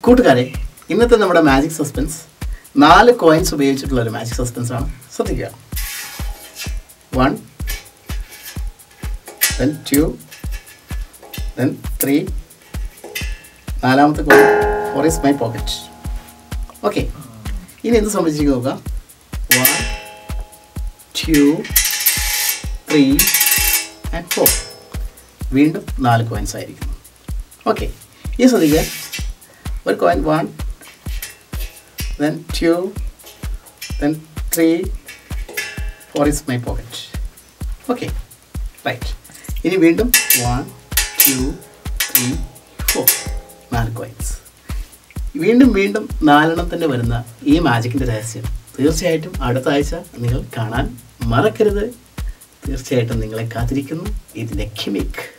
കൂട്ടുകാരെ ഇന്നത്തെ നമ്മുടെ മാജിക് സസ്പെൻസ് നാല് കോയിൻസ് ഉപയോഗിച്ചിട്ടുള്ള ഒരു മാജിക് സസ്പെൻസ് ആണ് ശ്രദ്ധിക്കുക one then two then three നാലാമത്തെ coin four is my pocket okay ഇനി എന്ത് സംഭവിച്ചിരിക്കും നോക്കുക one two three and four വീണ്ടും നാല് കോയിൻസ് ആയിരിക്കുന്നു ഓക്കെ ഈ ശ്രദ്ധിക്കുക ഒരു coin one then two then three four is my pocket okay right ഇനി വീണ്ടും വൺ ടു ത്രീ ഫോർ നാല് കോയിൻസ് വീണ്ടും വീണ്ടും നാലെണ്ണം തന്നെ വരുന്ന ഈ മാജിക്കിൻ്റെ രഹസ്യം തീർച്ചയായിട്ടും അടുത്ത ആഴ്ച നിങ്ങൾ കാണാൻ മറക്കരുത് തീർച്ചയായിട്ടും നിങ്ങളെ കാത്തിരിക്കുന്നു ഇതിൻ്റെ കിമിക്